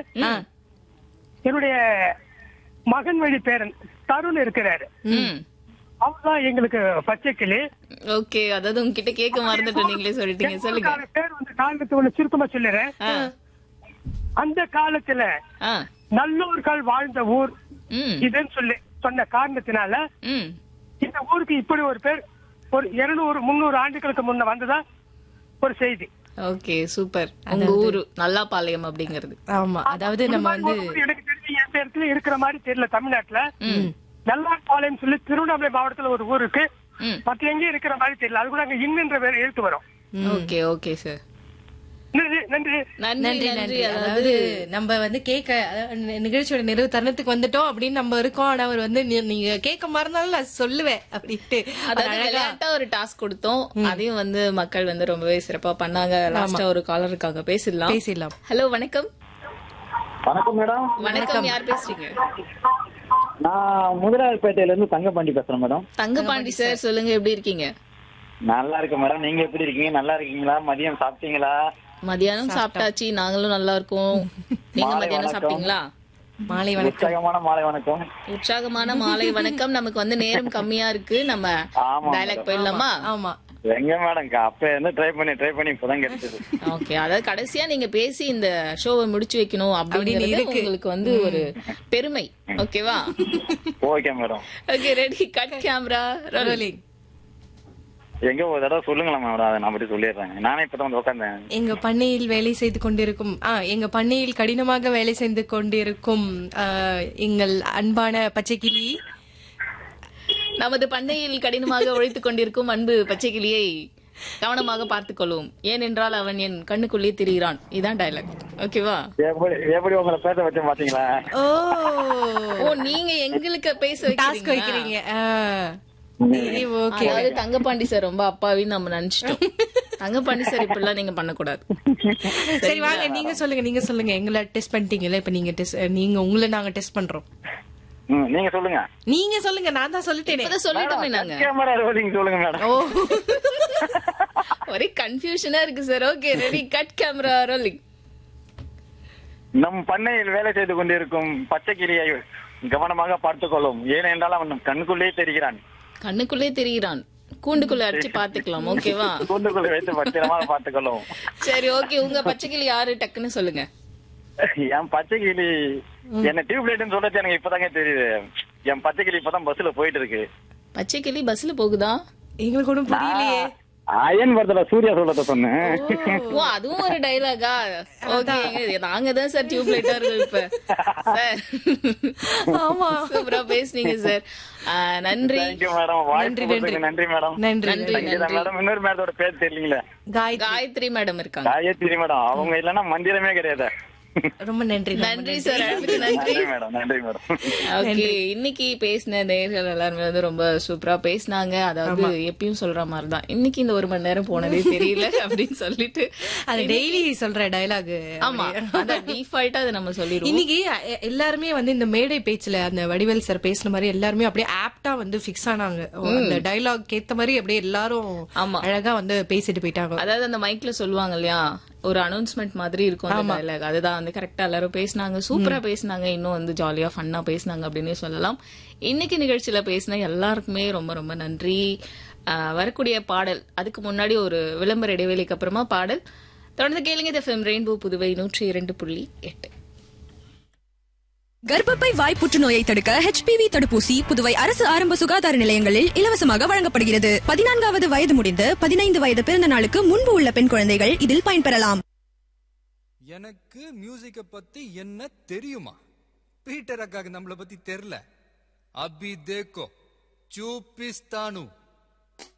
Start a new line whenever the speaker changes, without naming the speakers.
ம்.
என்னுடைய மகன் வழி பேரன் தருண் இருக்கிறாரு
ம்.
அவர்தான் எங்களுக்கு பச்சை கிளி
ஓகே அதாவது உங்ககிட்ட கேட்க மறந்துட்டோம் நீங்களே சொல்லிட்டீங்க சொல்லுங்க
எங்களுக்கான பேர் வந்து காரணத்தை ஒண்ணு சுருக்கமா சொல்லுறேன்
ஆ.
அந்த காலத்துல
ஆ.
நல்லோர்கள் வாழ்ந்த ஊர்
ம்.
இதுன்னு சொல்லி சொன்ன காரணத்தினால
ம்.
இந்த ஊருக்கு இப்படி ஒரு பேர் ஒரு இருநூறு முந்நூறு ஆண்டுகளுக்கு முன்ன வந்ததா ஒரு செய்தி
ஓகே சூப்பர் உங்க ஊரு நல்லாபாளையம் அப்படிங்கிறது
ஆமா அதாவது நம்ம வந்து
ஒரு ஊர் எனக்கு தெரிஞ்ச எந்த இடத்துல இருக்கிற மாதிரி தெரியல தமிழ்நாட்டுல நல்லாப்பாளையம் சொல்லி திருவண்ணாமலை மாவட்டத்துல ஒரு ஊர் இருக்கு
ம்.
மத்த எங்கேயும் இருக்கிற மாதிரி தெரியல அது கூட அங்க இன்னென்ற பேர் எழுத்து வரும்
ஓகே ஓகே சார்
நன்றி நன்றி
நன்றி
நன்றி
நன்றி
நன்றி
அதாவது
அதாவது நம்ம வந்து கேட்க அதாவது நி- நிகழ்ச்சியோட நிறைவு தருணத்துக்கு வந்துட்டோம் அப்படின்னு நம்ம இருக்கோம் ஆனா அவர் வந்து நீ- நீங்க கேட்க மறந்தாலும் நான் சொல்லுவேன் அப்படின்ட்டு அது
அதாவது
அழகா
விளையாட்டா ஒரு டாஸ்க் கொடுத்தோம் அதையும் வந்து மக்கள் வந்து ரொம்பவே சிறப்பா பண்ணாங்க லாஸ்டா ஒரு காலர் இருக்காங்க பேசிடலாம்
பேசிடலாம்
ஹலோ வணக்கம்
வணக்கம் மேடம்
வணக்கம் யார் பேசுறீங்க
நான் முதலாளிப்பேட்டையில இருந்து தங்கப்பாண்டி பேசுறேன் மேடம்
தங்கபாண்டி சார் சொல்லுங்க எப்படி இருக்கீங்க
நல்லா இருக்கேன் மேடம் நீங்க எப்படி இருக்கீங்க நல்லா இருக்கீங்களா மதியம் சாப்பிட்டீங்களா
மதியானம் சாப்பிட்டாச்சு நாங்களும் நல்லா இருக்கோம் நீங்க
மாலை
மதியானம்
வணக்கம்.
சாப்பிட்டீங்களா
மாலை வணக்கம்
உற்சாகமான மாலை வணக்கம்
உற்சாகமான மாலை வணக்கம் நமக்கு வந்து நேரம் கம்மியா இருக்கு நம்ம
ஆமா
டயலாக் போயிடலாமா
ஆமா
எங்க மேடம் அப்ப இருந்து ட்ரை பண்ணி ட்ரை பண்ணி இப்பதான் கிடைச்சது
ஓகே அதாவது கடைசியா நீங்க பேசி இந்த ஷோவை முடிச்சு வைக்கணும் அப்படிங்கிறது
இருக்கு.
உங்களுக்கு வந்து ஒரு பெருமை ஓகேவா
okay madam
okay ready cut camera
rolling
எங்க ஒரு தடவை சொல்லுங்களேன் மேடம் அதை நான் பத்தி சொல்லிடுறேன் நானே இப்பதான் வந்து உட்காந்தேன்
எங்க பண்ணையில் வேலை செய்து கொண்டிருக்கும் ஆ எங்க பண்ணையில் கடினமாக வேலை செய்து கொண்டிருக்கும் ஆ, எங்கள் அன்பான பச்சைக்கிளி
நமது பண்ணையில் கடினமாக உழைத்துக் கொண்டிருக்கும் அன்பு பச்சைக்கிளியை கவனமாக பார்த்துக் கொள்வோம் ஏனென்றால் அவன் என் கண்ணுக்குள்ளே திரிகிறான் இதான் டயலாக் ஓகேவா
எப்படி எப்படி உங்களை பேச வச்சேன் பாத்தீங்களா
ஓ
ஓ நீங்க எங்களுக்கு பேச
டாஸ்க்
வைக்கிறீங்க
வைக்கிறீங்க ஓகே
அதாவது தங்கப்பாண்டி சார் ரொம்ப அப்பாவின்னு நம்ம நினைச்சிட்டோம் தங்கப்பாண்டி சார் இப்படிலாம் நீங்க பண்ணக்கூடாது
சரி வாங்க நீங்க சொல்லுங்க நீங்க சொல்லுங்க எங்களை டெஸ்ட் பண்ணிட்டீங்கல்ல இப்ப நீங்க டெஸ்ட் நீங்க உங்களை நாங்க டெஸ்ட் பண்றோம்
ம், நீங்க சொல்லுங்க
நீங்க சொல்லுங்க நான் தான் சொல்லிட்டேனே
இப்பதான் சொல்லிட்டோமே நாங்க
கேமரா ரோலிங் சொல்லுங்க மேடம்
ஓ
ஒரே கன்ஃபியூஷனா இருக்கு sir okay ready cut camera rolling
நம் பண்ணையில் வேலை செய்து கொண்டிருக்கும் பச்சை கிளியை கவனமாக பார்த்துக் கொள்ளும் ஏனென்றால் அவன் நம் கண்ணுக்குள்ளே தெரிகிறான்
கண்ணுக்குள்ளே தெரிகிறான் கூண்டுக்குள்ள அடிச்சு பாத்துக்கலாம் ஓகேவா
கூண்டுக்குள்ளே வைத்து பத்திரமாக பார்த்துக் கொள்ளும்
சரி ஓகே உங்க பச்சைக்கிளி யாரு டக்குன்னு சொல்லுங்க
என் பச்சை கிளி என்ன டியூப் லைட்னு சொல்றது எனக்கு இப்பதாங்க தெரியுது என் பச்சை கிளி இப்பதான் பஸ்ல போயிட்டு இருக்கு
பச்சைக்கிளி பஸ்ல போகுதா
எங்களுக்கு ஒண்ணும் புரியலையே
அயன் படத்துல சூர்யா சொல்லத சொன்னேன்
ஓ அதுவும் ஒரு டைலாகா ஓகே நாங்க தான் சார் டியூப் லைட்டா இருக்கோம் இப்ப சார்
ஆமா
சூப்பரா பேசுனீங்க சார் நன்றி
தேங்க்யூ மேடம் வாய்ப்பு கொடுத்ததுக்கு நன்றி மேடம்
நன்றி
நன்றி நன்றி
மேடம் இன்னொரு மேடத்தோட பேர் தெரியலீங்களே
காய்
காயத்ரி மேடம் இருக்காங்க
காயத்ரி மேடம் அவங்க இல்லன்னா மந்திரமே கிடையாது
ரொம்ப நன்றி ரொம்ப
நன்றி சார் அழைப்புக்கு நன்றி
நன்றி மேடம் நன்றி மேடம்
ஓகே இன்னைக்கு பேசின நேர்கள் எல்லாருமே வந்து ரொம்ப சூப்பரா பேசினாங்க அதாவது எப்பயும் சொல்ற மாதிரிதான் இன்னைக்கு இந்த ஒரு மணி நேரம் போனதே தெரியல அப்படின்னு சொல்லிட்டு
அது டெய்லி சொல்ற டயலாக்
ஆமா அதான் டிஃபால்ட்டா அதை நம்ம சொல்லிடுவோம்
இன்னைக்கு எ- எல்லாருமே வந்து இந்த மேடை பேச்சுல அந்த வடிவேல் சார் பேசுன மாதிரி எல்லாருமே அப்படியே ஆப்டா வந்து ஃபிக்ஸ் ஆனாங்க அந்த டயலாக் ஏத்த மாதிரி அப்படியே எல்லாரும்
ஆமா.
அழகா வந்து பேசிட்டு போயிட்டாங்க
அதாவது அந்த மைக்ல சொல்லுவாங்க இல்லையா ஒரு அனௌன்ஸ்மெண்ட் மாதிரி இருக்கும் அந்த dialogue. அதுதான் வந்து கரெக்டா எல்லாரும் பேசினாங்க சூப்பரா பேசினாங்க இன்னும் வந்து ஜாலியா ஃபன்னா பேசினாங்க அப்படின்னே சொல்லலாம் இன்னைக்கு நிகழ்ச்சியில பேசின எல்லாருக்குமே ரொம்ப ரொம்ப நன்றி ஆஹ் வரக்கூடிய பாடல் அதுக்கு முன்னாடி ஒரு விளம்பர இடைவேளைக்கு அப்புறமா பாடல் தொடர்ந்து கேளுங்க இந்த ஃபிலிம் ரெயின்போ புதுவை நூற்றி இரண்டு புள்ளி எட்டு
கர்ப்பப்பை வாய் புற்றுநோயை தடுக்க ஹெச்பிவி தடுப்பூசி புதுவை அரசு ஆரம்ப சுகாதார நிலையங்களில் இலவசமாக வழங்கப்படுகிறது பதினான்காவது வயது முடிந்து பதினைந்து வயது பிறந்த நாளுக்கு முன்பு உள்ள பெண் குழந்தைகள் இதில் பயன்பெறலாம்
எனக்கு மியூசிக்க பத்தி என்ன தெரியுமா பீட்டர் அக்காக்கு நம்மள பத்தி தெரியல அபி தேக்கோ சூப்பிஸ்தானு